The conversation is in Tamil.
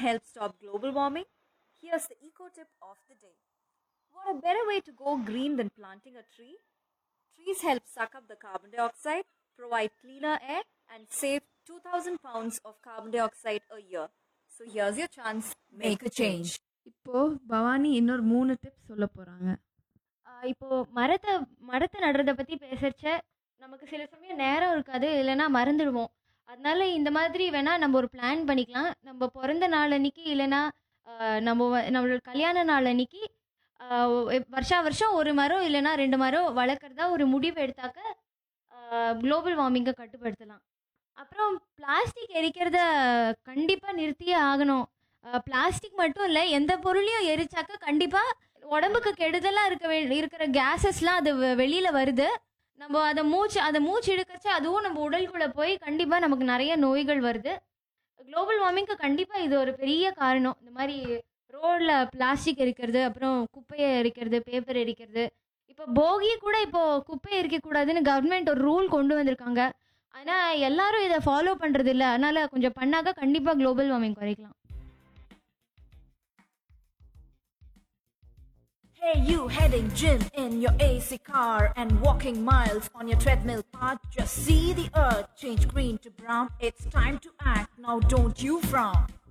help stop global warming? Here's the eco tip of the day. What a better way to go green than planting a tree? Trees help suck up the carbon dioxide, provide cleaner air, and save 2000 pounds of carbon dioxide a year. So here's your chance. Make a change. இப்போ பவானி இன்னொரு மூணு டிப்ஸ் சொல்ல போறாங்க ஆஹ் இப்போ மரத்தை மரத்தை நடுறதை பற்றி பேசுறச்ச நமக்கு சில சமயம் நேரம் இருக்காது இல்லைன்னா மறந்துடுவோம் அதனால இந்த மாதிரி வேணால் நம்ம ஒரு பிளான் பண்ணிக்கலாம் நம்ம பிறந்த நாள் அன்னைக்கு இல்லைன்னா ஆஹ் நம்ம வ- நம்மளோட கல்யாண நாள் அன்னைக்கு ஆஹ் ஒ- வருஷா வருஷம் ஒரு மரம் இல்லைன்னா ரெண்டு மரம் வளர்க்குறதா ஒரு முடிவு எடுத்தாக்க குளோபல் வார்மிங்கை கட்டுப்படுத்தலாம் அப்புறம் பிளாஸ்டிக் எரிக்கிறத கண்டிப்பாக நிறுத்தியே ஆகணும் பிளாஸ்டிக் மட்டும் இல்லை எந்த பொருளையும் எரிச்சாக்க கண்டிப்பாக உடம்புக்கு கெடுதலாக இருக்க வே இருக்கிற கேஸஸ்லாம் அது வெ- வெளியில வருது நம்ம அதை மூச்சு அதை மூச்சு இழுக்கச்சு அதுவும் நம்ம உடலுக்குள்ள போய் கண்டிப்பாக நமக்கு நிறைய நோய்கள் வருது குளோபல் வார்மிங்க்கு கண்டிப்பாக இது ஒரு பெரிய காரணம் இந்த மாதிரி ரோடில் பிளாஸ்டிக் எரிக்கிறது அப்புறம் குப்பையை எரிக்கிறது பேப்பர் எரிக்கிறது இப்போ போகி கூட இப்போ குப்பை எரிக்கக்கூடாதுன்னு கவர்மெண்ட் ஒரு ரூல் கொண்டு வந்திருக்காங்க ஆனால் எல்லாரும் இதை ஃபாலோ பண்ணுறது இல்லை அதனால் கொஞ்சம் பண்ணாக்க கண்டிப்பாக குளோபல் வார்மிங் குறைக்கலாம் Hey, you heading gym in your AC car and walking miles on your treadmill path. Just see the earth change green to brown. It's time to act. Now, don't you frown.